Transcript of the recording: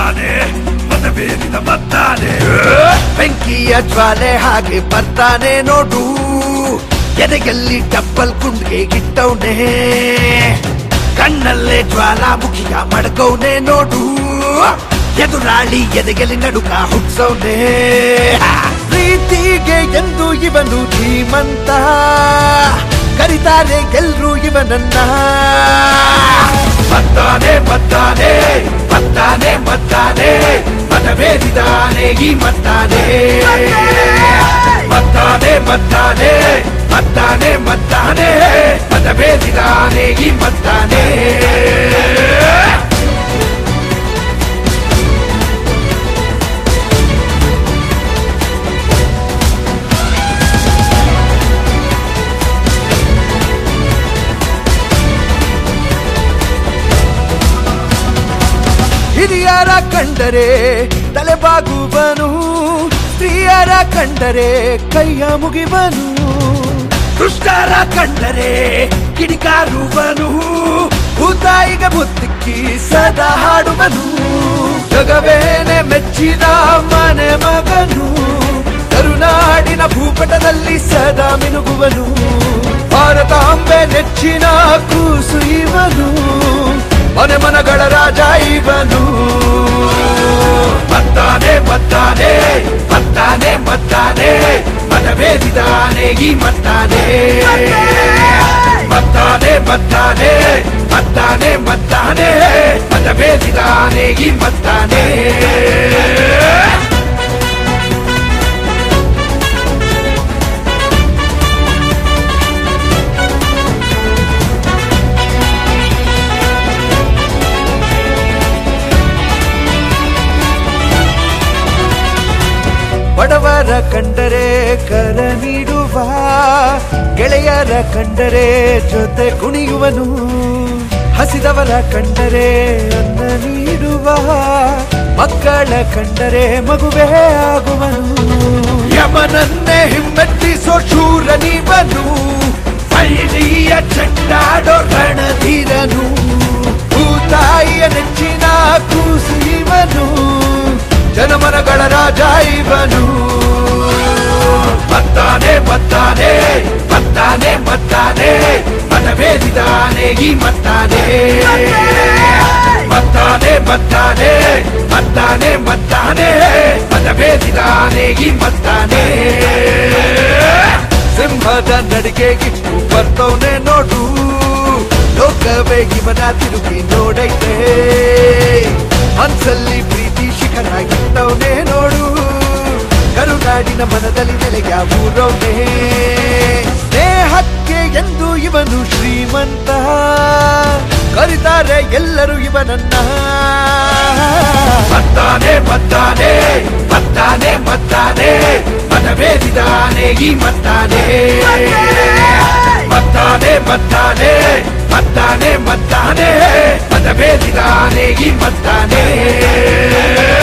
ಮತ್ತಾನೆ ಮತವೇರಿದ ಮತ್ತಾನೆ ಬೆಂಕಿಯ ಜ್ವಾಲೆ ಹಾಗೆ ಬರ್ತಾನೆ ನೋಡು ಎದೆಯಲ್ಲಿ ಡಬ್ಬಲ್ ಕುಂಡ್ಗೆ ಗಿಟ್ಟವನೆ ಕಣ್ಣಲ್ಲೇ ಜ್ವಾಲಾಮುಖಿಯ ಮಡ್ಕೌನೆ ನೋಡು ಎದುರಾಳಿ ಎದೆಗೆಲಿ ನಡುಕ ಹುಟ್ಸೌನೆ ಪ್ರೀತಿಗೆ ಎಂದು ಇವನು ಧೀಮಂತ ಕರಿತಾರೆ ಎಲ್ರು ಇವನನ್ನ ಮತ್ತಾನೆ ಮತ್ತಾನೆ ಮತ್ತಾನೆ ಮತ್ತಾನೆ ಮತವೇರಿದಾನೆ ಈ ಮತ್ತಾನೆ ಮತ್ತಾನೆ ಮತ್ತಾನೆ ಮತ್ತಾನೆ ಮತ್ತಾನೆ ಮತವೇರಿದಾನೆ ಈ ಮತ್ತಾನೆ ಹಿರಿಯರ ಕಂಡರೆ ತಲೆಬಾಗುವನು ಸ್ತ್ರೀಯರ ಕಂಡರೆ ಕೈಯ ಮುಗಿವನು ದುಷ್ಟರ ಕಂಡರೆ ಕಿಡಿಕಾರುವನು ಭೂತಾಯಿಗ ಬುತ್ತಿಕ್ಕಿ ಸದಾ ಹಾಡುವನು ಜಗವೇನೆ ಮೆಚ್ಚಿದ ಮನೆ ಮಗನು ಕರುನಾಡಿನ ಭೂಪಟದಲ್ಲಿ ಸದಾ ಮಿನುಗುವನು ಭಾರತಾಂಬೆ ನೆಚ್ಚಿನ ಕೂಸು ಇವನು ಮನೆ ಮನಗಳ ರಾಜ ಇವನು ಮತ್ತಾನೆ ಮತ್ತಾನೆ ಮತ್ತಾನೆ ಮತ್ತಾನೆ ಮತವೇರಿದಾನೆ ಈ ಮತ್ತಾನೆ ಮತ್ತಾನೆ ಮತ್ತಾನೆ ಮತ್ತಾನೆ ಮತ್ತಾನೆ ಮತವೇರಿದಾನೆ ಈ ಮತ್ತಾನೆ ಬಡವರ ಕಂಡರೆ ಕರ ನೀಡುವ ಗೆಳೆಯರ ಕಂಡರೆ ಜೊತೆ ಕುಣಿಯುವನು ಹಸಿದವರ ಕಂಡರೆ ಅನ್ನ ನೀಡುವ ಮಕ್ಕಳ ಕಂಡರೆ ಮಗುವೇ ಆಗುವನು ಯಮನನ್ನೇ ಹಿಮ್ಮೆಟ್ಟಿಸೋ ಶೂರ ನೀವನು ಪೈಡಿಯ ಚಂಡಾಡೋ ರಣಧೀರನು ಭೂತಾಯಿಯ ನೆಚ್ಚಿನ ಕೂಸು ಇವನು ಜನಮನಗಳ ರಾಜ ಇವನು ಮತ್ತಾನೆ ಮತ್ತಾನೆ ಮತ್ತಾನೆ ಮತ್ತಾನೆ ಮತವೇರಿದಾನೆ ಈ ಮತ್ತಾನೆ ಮತ್ತಾನೆ ಮತ್ತಾನೆ ಮತ್ತಾನೆ ಮತ್ತಾನೆ ಮತವೇರಿದಾನೆ ಈ ಮತ್ತಾನೆ ಸಿಂಹದ ನಡಿಗೆಗಿಟ್ಟು ಬರ್ತವನೆ ನೋಡು ಲೋಕವೇ ಇವನ ತಿರುಗಿ ನೋಡೈತೆ ಮನ್ಸಲ್ಲಿ ಪ್ರೀತಿ ಶಿಖರ ಇಟ್ಟವನೇ ನೋಡು ಕರುನಾಡಿನ ಮನದಲ್ಲಿ ನೆಲೆಯ ಊರವನೇ ಸ್ನೇಹಕ್ಕೆ ಎಂದು ಇವನು ಶ್ರೀಮಂತ ಕರಿತಾರೆ ಎಲ್ಲರೂ ಇವನನ್ನ ಮತ್ತಾನೆ ಮತ್ತಾನೆ ಮತ್ತಾನೆ ಮತ್ತಾನೆ ಮತವೇರಿದಾನೆ ಈ ಮತ್ತಾನೆ ಮತ್ತಾನೆ ಮತ್ತಾನೆ ಮತ್ತಾನೆ ಮತ್ತಾನೆ ಮತವೇರಿದಾನೆ ಈ ಮತ್ತಾನೆ